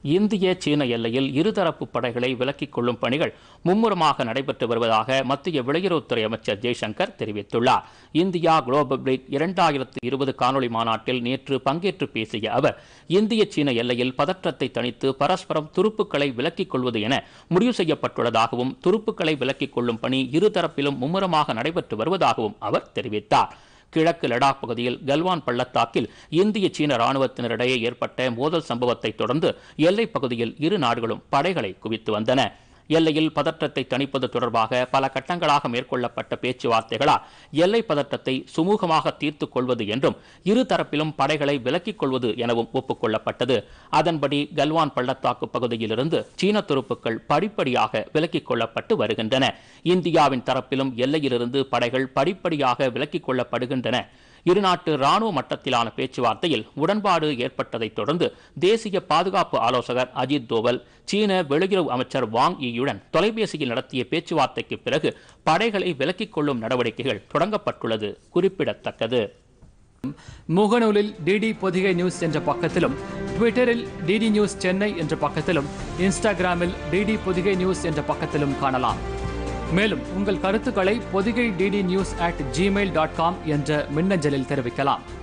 இந்திய சீன எல்லையில் இருதரப்பு படைகளை விலக்கிக் கொள்ளும் பணிகள் மும்முரமாக நடைபெற்று வருவதாக மத்திய வெளியுறவுத்துறை அமைச்சர் ஜெய்சங்கர் தெரிவித்துள்ளார் இந்தியா குளோபல் பிரேக் இரண்டாயிரத்து இருபது காணொலி மாநாட்டில் நேற்று பங்கேற்று பேசிய அவர் இந்திய சீன எல்லையில் பதற்றத்தை தணித்து பரஸ்பரம் துருப்புக்களை விலக்கிக் கொள்வது என முடிவு செய்யப்பட்டுள்ளதாகவும் துருப்புக்களை விலக்கிக் கொள்ளும் பணி இருதரப்பிலும் மும்முரமாக நடைபெற்று வருவதாகவும் அவர் தெரிவித்தார் கிழக்கு லடாக் பகுதியில் கல்வான் பள்ளத்தாக்கில் இந்திய சீன ராணுவத்தினரிடையே ஏற்பட்ட மோதல் சம்பவத்தை தொடர்ந்து எல்லைப் பகுதியில் இரு நாடுகளும் படைகளை குவித்து வந்தன எல்லையில் பதற்றத்தை தணிப்பது தொடர்பாக பல கட்டங்களாக மேற்கொள்ளப்பட்ட பேச்சுவார்த்தைகளால் எல்லை பதற்றத்தை சுமூகமாக தீர்த்துக் கொள்வது என்றும் இரு தரப்பிலும் படைகளை விலக்கிக் கொள்வது எனவும் ஒப்புக்கொள்ளப்பட்டது அதன்படி கல்வான் பள்ளத்தாக்கு பகுதியிலிருந்து சீன துருப்புக்கள் படிப்படியாக விலக்கிக் கொள்ளப்பட்டு வருகின்றன இந்தியாவின் தரப்பிலும் எல்லையிலிருந்து படைகள் படிப்படியாக விலக்கிக் கொள்ளப்படுகின்றன இருநாட்டு ராணுவ மட்டத்திலான பேச்சுவார்த்தையில் உடன்பாடு ஏற்பட்டதைத் தொடர்ந்து தேசிய பாதுகாப்பு ஆலோசகர் அஜித் தோவல் சீன வெளியுறவு அமைச்சர் வாங் ஈயுடன் தொலைபேசியில் நடத்திய பேச்சுவார்த்தைக்கு பிறகு படைகளை விலக்கிக் கொள்ளும் நடவடிக்கைகள் தொடங்கப்பட்டுள்ளது குறிப்பிடத்தக்கது முகநூலில் டிடி பொதிகை நியூஸ் என்ற பக்கத்திலும் ட்விட்டரில் டிடி நியூஸ் சென்னை என்ற பக்கத்திலும் இன்ஸ்டாகிராமில் டிடி பொதிகை நியூஸ் என்ற பக்கத்திலும் காணலாம் மேலும் உங்கள் கருத்துக்களை Podhigai DD news at Gmail dot com என்ற மின்னஞ்சலில் தெரிவிக்கலாம்